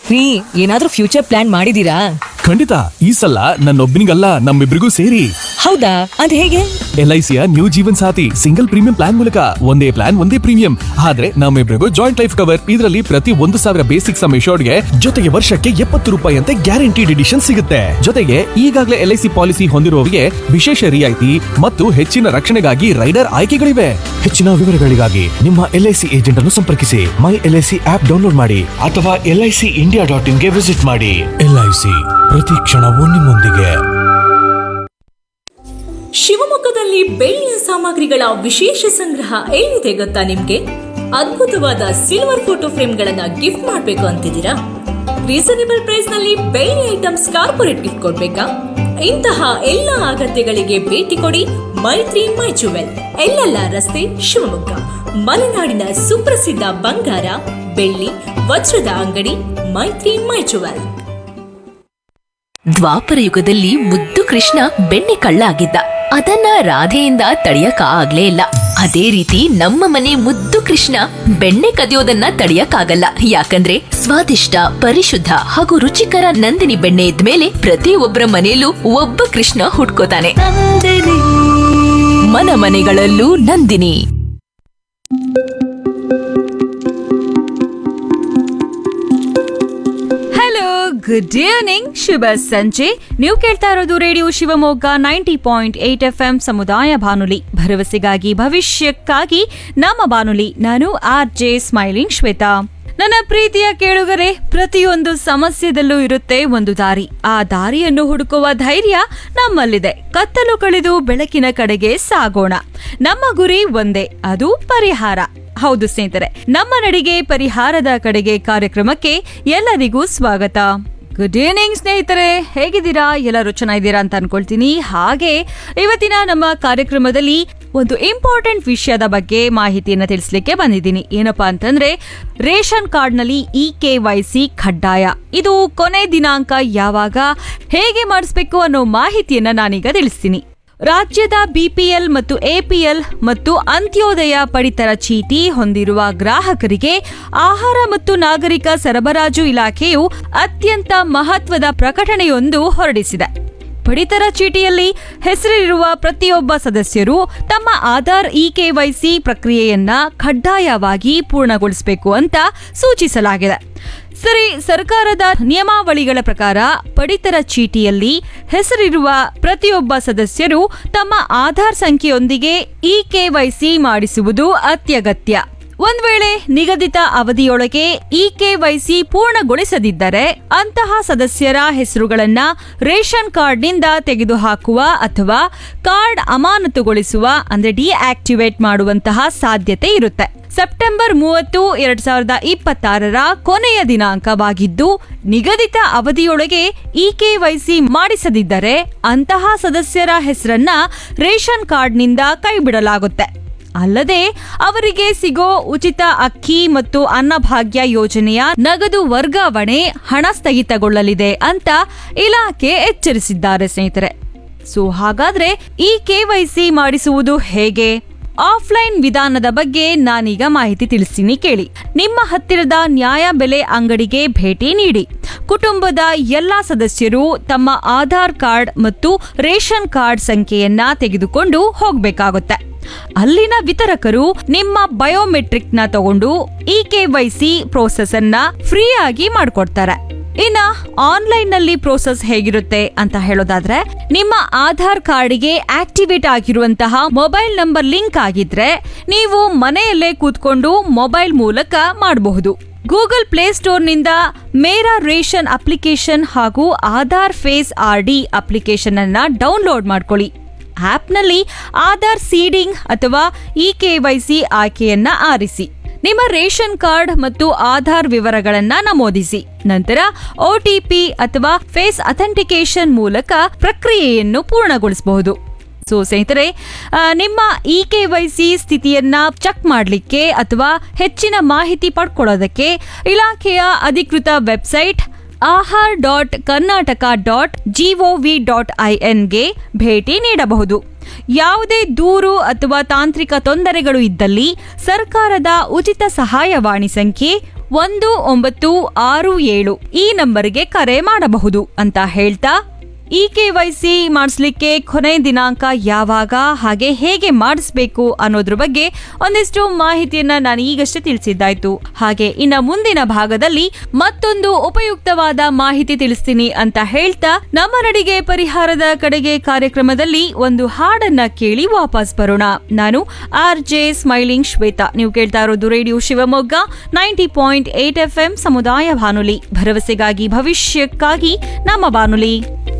ರೀ ಏನಾದ್ರೂ future plan ಮಾಡಿದೀರಾ ಖಂಡಿತ ಈ ಸಲ ನನ್ನೊಬ್ಬನಿಗಲ್ಲ ನಮ್ಮಿಬ್ರಿಗೂ ಸೇರಿ ಹೌದಾ ಅದ್ ಹೇಗೆ ಎಲ್ ಐ ಸಿಯ new Jeevan Saathi single premium plan ಮೂಲಕ ಒಂದೇ ಪ್ಲಾನ್ ಒಂದೇ ಪ್ರೀಮಿಯಂ ಆದ್ರೆ ನಮ್ಮಿಬ್ರಿಗೂ ಜಾಯಿಂಟ್ ಲೈಫ್ ಕವರ್ ಇದರಲ್ಲಿ ಪ್ರತಿ ಒಂದು ಸಾವಿರ ಬೇಸಿಕ್ ಸಮ್ ಗೆ ಜೊತೆಗೆ ವರ್ಷಕ್ಕೆ ಎಪ್ಪತ್ತು ರೂಪಾಯಿ ಅಂತೆ ಗ್ಯಾರಂಟಿಡ್ ಎಡಿಷನ್ ಸಿಗುತ್ತೆ ಜೊತೆಗೆ ಈಗಾಗಲೇ ಎಲ್ ಐ ಸಿ ಪಾಲಿಸಿ ಹೊಂದಿರುವವರಿಗೆ ವಿಶೇಷ ರಿಯಾಯಿತಿ ಮತ್ತು ಹೆಚ್ಚಿನ ರಕ್ಷಣೆಗಾಗಿ ರೈಡರ್ ಆಯ್ಕೆಗಳಿವೆ ಹೆಚ್ಚಿನ ವಿವರಗಳಿಗಾಗಿ ನಿಮ್ಮ ಎಲ್ ಐ ಸಿ ಏಜೆಂಟ್ ಅನ್ನು ಸಂಪರ್ಕಿಸಿ my L I C app download ಮಾಡಿ ಅಥವಾ L I C India dot ಇನ್ಗೆ ವಿಸಿಟ್ ಮಾಡಿ ಎಲ್ ಐ ಸಿ ಪ್ರತಿ ಕ್ಷಣವೂ ನಿಮ್ಮೊಂದಿಗೆ ಶಿವಮೊಗ್ಗದಲ್ಲಿ ಬೆಳ್ಳಿಯ ಸಾಮಗ್ರಿಗಳ ವಿಶೇಷ ಸಂಗ್ರಹ ಎಲ್ಲಿದೆ ಗೊತ್ತಾ ನಿಮ್ಗೆ ಅದ್ಭುತವಾದ ಸಿಲ್ವರ್ ಫೋಟೋ ಫ್ರೇಮ್ಗಳನ್ನ ಗಿಫ್ಟ್ ಮಾಡ್ಬೇಕು ಅಂತಿದ್ದೀರಾ ರೀಸನೇಬಲ್ ಪ್ರೈಸ್ ನಲ್ಲಿ ಬೆಳ್ಳಿ ಐಟಮ್ಸ್ ಕಾರ್ಪೊರೇಟ್ ಗಿಫ್ಟ್ ಕೊಡ್ಬೇಕಾ ಇಂತಹ ಎಲ್ಲ ಅಗತ್ಯಗಳಿಗೆ ಭೇಟಿ ಕೊಡಿ ಮೈತ್ರಿ ಮೈ ಜುವೆಲ್ ಎಲ್ಲೆಲ್ಲ ರಸ್ತೆ ಶಿವಮೊಗ್ಗ ಮಲೆನಾಡಿನ ಸುಪ್ರಸಿದ್ಧ ಬಂಗಾರ ಬೆಳ್ಳಿ ವಜ್ರದ ಅಂಗಡಿ ಮೈತ್ರಿ ಮೈ ಜುವೆಲ್ ದ್ವಾಪರ ಯುಗದಲ್ಲಿ ಮುದ್ದು ಕೃಷ್ಣ ಬೆಣ್ಣೆ ಕಳ್ಳ ಆಗಿದ್ದ ಅದನ್ನ ರಾಧೆಯಿಂದ ತಡೆಯಕ ಆಗ್ಲೇ ಇಲ್ಲ ಅದೇ ರೀತಿ ನಮ್ಮ ಮನೆ ಮುದ್ದು ಕೃಷ್ಣ ಬೆಣ್ಣೆ ಕದಿಯೋದನ್ನ ತಡೆಯಕ್ಕಾಗಲ್ಲ ಯಾಕಂದ್ರೆ ಸ್ವಾದಿಷ್ಟ ಪರಿಶುದ್ಧ ಹಾಗೂ ರುಚಿಕರ ನಂದಿನಿ ಬೆಣ್ಣೆ ಇದ್ಮೇಲೆ ಪ್ರತಿಯೊಬ್ಬರ ಮನೆಯಲ್ಲೂ ಒಬ್ಬ ಕೃಷ್ಣ ಹುಟ್ಕೋತಾನೆ ಮನ ಮನೆಗಳಲ್ಲೂ ನಂದಿನಿ ಹಲೋ ಗುಡ್ ಈವ್ನಿಂಗ್ ಶುಭ ಸಂಜೆ ನೀವು ಕೇಳ್ತಾ ಇರೋದು radio Shivamogga ninety point eight F M ಸಮುದಾಯ ಬಾನುಲಿ ಭರವಸೆಗಾಗಿ ಭವಿಷ್ಯಕ್ಕಾಗಿ ನಮ್ಮ ಬಾನುಲಿ ನಾನು ಆರ್ ಜೆ ಸ್ಮೈಲಿಂಗ್ ಶ್ವೇತಾ ನನ್ನ ಪ್ರೀತಿಯ ಕೇಳುಗರೆ ಪ್ರತಿಯೊಂದು ಸಮಸ್ಯೆದಲ್ಲೂ ಇರುತ್ತೆ ಒಂದು ದಾರಿ ಆ ದಾರಿಯನ್ನು ಹುಡುಕುವ ಧೈರ್ಯ ನಮ್ಮಲ್ಲಿದೆ ಕತ್ತಲು ಕಳೆದು ಬೆಳಕಿನ ಕಡೆಗೆ ಸಾಗೋಣ ನಮ್ಮ ಗುರಿ ಒಂದೇ ಅದು ಪರಿಹಾರ ಹೌದು ಸ್ನೇಹಿತರೆ ನಮ್ಮ ನಡಿಗೆ ಪರಿಹಾರದ ಕಡೆಗೆ ಕಾರ್ಯಕ್ರಮಕ್ಕೆ ಎಲ್ಲರಿಗೂ ಸ್ವಾಗತ ಗುಡ್ ಈವ್ನಿಂಗ್ ಸ್ನೇಹಿತರೆ ಹೇಗಿದ್ದೀರಾ ಎಲ್ಲರೂ ಚೆನ್ನಾಗಿದ್ದೀರಾ ಅಂತ ಅನ್ಕೊಳ್ತೀನಿ ಹಾಗೆ ಇವತ್ತಿನ ನಮ್ಮ ಕಾರ್ಯಕ್ರಮದಲ್ಲಿ ಒಂದು ಇಂಪಾರ್ಟೆಂಟ್ ವಿಷಯದ ಬಗ್ಗೆ ಮಾಹಿತಿಯನ್ನ ತಿಳಿಸ್ಲಿಕ್ಕೆ ಬಂದಿದ್ದೀನಿ ಏನಪ್ಪಾ ಅಂತಂದ್ರೆ ರೇಷನ್ ಕಾರ್ಡ್ನಲ್ಲಿ ಇ ಕೆ ವೈ ಸಿ ಕಡ್ಡಾಯ ಇದು ಕೊನೆ ದಿನಾಂಕ ಯಾವಾಗ ಹೇಗೆ ಮಾಡಿಸ್ಬೇಕು ಅನ್ನೋ ಮಾಹಿತಿಯನ್ನ ನಾನೀಗ ತಿಳಿಸ್ತೀನಿ ರಾಜ್ಯದ ಬಿಪಿಎಲ್ ಮತ್ತು ಎಪಿಎಲ್ ಮತ್ತು ಅಂತ್ಯೋದಯ ಪಡಿತರ ಚೀಟಿ ಹೊಂದಿರುವ ಗ್ರಾಹಕರಿಗೆ ಆಹಾರ ಮತ್ತು ನಾಗರಿಕ ಸರಬರಾಜು ಇಲಾಖೆಯು ಅತ್ಯಂತ ಮಹತ್ವದ ಪ್ರಕಟಣೆಯೊಂದು ಹೊರಡಿಸಿದೆ ಪಡಿತರ ಚೀಟಿಯಲ್ಲಿ ಹೆಸರಿರುವ ಪ್ರತಿಯೊಬ್ಬ ಸದಸ್ಯರು ತಮ್ಮ ಆಧಾರ್ ಇ ಕೆವೈಸಿ ಪ್ರಕ್ರಿಯೆಯನ್ನ ಕಡ್ಡಾಯವಾಗಿ ಪೂರ್ಣಗೊಳಿಸಬೇಕು ಅಂತ ಸೂಚಿಸಲಾಗಿದೆ ಸರಿ ಸರ್ಕಾರದ ನಿಯಮಾವಳಿಗಳ ಪ್ರಕಾರ ಪಡಿತರ ಚೀಟಿಯಲ್ಲಿ ಹೆಸರಿರುವ ಪ್ರತಿಯೊಬ್ಬ ಸದಸ್ಯರು ತಮ್ಮ ಆಧಾರ್ ಸಂಖ್ಯೆಯೊಂದಿಗೆ ಇ ಕೆವೈಸಿ ಮಾಡಿಸುವುದು ಅತ್ಯಗತ್ಯ ಒಂದ್ ವೇಳೆ ನಿಗದಿತ ಅವಧಿಯೊಳಗೆ ಇ ಕೆವೈಸಿ ಪೂರ್ಣಗೊಳಿಸದಿದ್ದರೆ ಅಂತಹ ಸದಸ್ಯರ ಹೆಸರುಗಳನ್ನ ರೇಷನ್ ಕಾರ್ಡ್ನಿಂದ ತೆಗೆದುಹಾಕುವ ಅಥವಾ ಕಾರ್ಡ್ ಅಮಾನತುಗೊಳಿಸುವ ಅಂದ್ರೆ ಡಿಆಕ್ಟಿವೇಟ್ ಮಾಡುವಂತಹ ಸಾಧ್ಯತೆ ಇರುತ್ತೆ ಸೆಪ್ಟೆಂಬರ್ ಮೂವತ್ತು ಎರಡ್ ಸಾವಿರದ ಇಪ್ಪತ್ತಾರರ ಕೊನೆಯ ದಿನಾಂಕವಾಗಿದ್ದು ನಿಗದಿತ ಅವಧಿಯೊಳಗೆ ಇ ಕೆವೈಸಿ ಮಾಡಿಸದಿದ್ದರೆ ಅಂತಹ ಸದಸ್ಯರ ಹೆಸರನ್ನ ರೇಷನ್ ಕಾರ್ಡ್ನಿಂದ ಕೈಬಿಡಲಾಗುತ್ತೆ ಅಲ್ಲದೆ ಅವರಿಗೆ ಸಿಗೋ ಉಚಿತ ಅಕ್ಕಿ ಮತ್ತು ಅನ್ನಭಾಗ್ಯ ಯೋಜನೆಯ ನಗದು ವರ್ಗಾವಣೆ ಹಣ ಸ್ಥಗಿತಗೊಳ್ಳಲಿದೆ ಅಂತ ಇಲಾಖೆ ಎಚ್ಚರಿಸಿದ್ದಾರೆ ಸ್ನೇಹಿತರೆ ಸೊ ಹಾಗಾದ್ರೆ ಈ ಕೆವೈಸಿ ಮಾಡಿಸುವುದು ಹೇಗೆ ಆಫ್ಲೈನ್ ವಿಧಾನದ ಬಗ್ಗೆ ನಾನೀಗ ಮಾಹಿತಿ ತಿಳಿಸ್ತೀನಿ ಕೇಳಿ ನಿಮ್ಮ ಹತ್ತಿರದ ನ್ಯಾಯ ಬೆಲೆ ಅಂಗಡಿಗೆ ಭೇಟಿ ನೀಡಿ ಕುಟುಂಬದ ಎಲ್ಲಾ ಸದಸ್ಯರು ತಮ್ಮ ಆಧಾರ್ ಕಾರ್ಡ್ ಮತ್ತು ರೇಷನ್ ಕಾರ್ಡ್ ಸಂಖ್ಯೆಯನ್ನ ತೆಗೆದುಕೊಂಡು ಹೋಗ್ಬೇಕಾಗುತ್ತೆ ಅಲ್ಲಿನ ವಿತರಕರು ನಿಮ್ಮ ಬಯೋಮೆಟ್ರಿಕ್ ನ ತಗೊಂಡು ಇ ಕೆವೈಸಿ ಪ್ರೋಸೆಸ್ ಅನ್ನ ಫ್ರೀ ಆಗಿ ಮಾಡ್ಕೊಡ್ತಾರೆ ಇನ್ನ ಆನ್ಲೈನ್ ನಲ್ಲಿ ಪ್ರೋಸೆಸ್ ಹೇಗಿರುತ್ತೆ ಅಂತ ಹೇಳೋದಾದ್ರೆ ನಿಮ್ಮ ಆಧಾರ್ ಕಾರ್ಡ್ಗೆ ಆಕ್ಟಿವೇಟ್ ಆಗಿರುವಂತಹ ಮೊಬೈಲ್ ನಂಬರ್ ಲಿಂಕ್ ಆಗಿದ್ರೆ ನೀವು ಮನೆಯಲ್ಲೇ ಕೂತ್ಕೊಂಡು ಮೊಬೈಲ್ ಮೂಲಕ ಮಾಡಬಹುದು ಗೂಗಲ್ ಪ್ಲೇಸ್ಟೋರ್ನಿಂದ ಮೇರಾ ರೇಷನ್ ಅಪ್ಲಿಕೇಶನ್ ಹಾಗೂ Aadhaar face R D application ಅನ್ನ ಡೌನ್ಲೋಡ್ ಮಾಡ್ಕೊಳ್ಳಿ ಆಪ್ನಲ್ಲಿ ಆಧಾರ್ ಸೀಡಿಂಗ್ ಅಥವಾ ಇ ಕೆವೈಸಿ ಆಯ್ಕೆಯನ್ನ ಆರಿಸಿ ನಿಮ್ಮ ರೇಷನ್ ಕಾರ್ಡ್ ಮತ್ತು ಆಧಾರ್ ವಿವರಗಳನ್ನ ನಮೂದಿಸಿ ನಂತರ ಒಟಿಪಿ ಅಥವಾ ಫೇಸ್ ಅಥೆಂಟಿಕೇಶನ್ ಮೂಲಕ ಪ್ರಕ್ರಿಯೆಯನ್ನು ಪೂರ್ಣಗೊಳಿಸಬಹುದು ಸೊ ಸ್ನೇಹಿತರೆ ಆ, ನಿಮ್ಮ ಇ ಕೆ ವೈ ಸಿ ಸ್ಥಿತಿಯನ್ನ ಚೆಕ್ ಮಾಡಲಿಕ್ಕೆ ಅಥವಾ ಹೆಚ್ಚಿನ ಮಾಹಿತಿ ಪಡ್ಕೊಳ್ಳೋದಕ್ಕೆ ಇಲಾಖೆಯ ಅಧಿಕೃತ website Ahar dot Karnataka dot GOV dot ಐಎನ್ಗೆ ಭೇಟಿ ನೀಡಬಹುದು ಯಾವುದೇ ದೂರು ಅಥವಾ ತಾಂತ್ರಿಕ ತೊಂದರೆಗಳು ಇದ್ದಲ್ಲಿ ಸರ್ಕಾರದ ಉಚಿತ ಸಹಾಯವಾಣಿ ಸಂಖ್ಯೆ ಒಂದು ಒಂಬತ್ತು ಆರು ಏಳು ಈ ನಂಬರ್ಗೆ ಕರೆ ಮಾಡಬಹುದು ಅಂತ ಹೇಳ್ತಾ ಇ ಕೆ ವೈ ಸಿ ಮಾಡಿಸ್ಲಿಕ್ಕೆ ಕೊನೆ ದಿನಾಂಕ ಯಾವಾಗ ಹಾಗೆ ಹೇಗೆ ಮಾಡಿಸ್ಬೇಕು ಅನ್ನೋದ್ರ ಬಗ್ಗೆ ಒಂದಿಷ್ಟು ಮಾಹಿತಿಯನ್ನ ನಾನು ಈಗಷ್ಟೇ ತಿಳಿಸಿದ್ದಾಯ್ತು ಹಾಗೆ ಇನ್ನ ಮುಂದಿನ ಭಾಗದಲ್ಲಿ ಮತ್ತೊಂದು ಉಪಯುಕ್ತವಾದ ಮಾಹಿತಿ ತಿಳಿಸ್ತೀನಿ ಅಂತ ಹೇಳ್ತಾ ನಮ್ಮ ನಡಿಗೆ ಪರಿಹಾರದ ಕಡೆಗೆ ಕಾರ್ಯಕ್ರಮದಲ್ಲಿ ಒಂದು ಹಾಡನ್ನ ಕೇಳಿ ವಾಪಸ್ ಬರೋಣ ನಾನು ಆರ್ ಜೆ ಸ್ಮೈಲಿಂಗ್ ಶ್ವೇತಾ ನೀವು ಕೇಳ್ತಾ ಇರೋದು radio Shivamogga ninety point eight F M ಸಮುದಾಯ ಬಾನುಲಿ ಭರವಸೆಗಾಗಿ ಭವಿಷ್ಯಕ್ಕಾಗಿ ನಮ್ಮ ಬಾನುಲಿ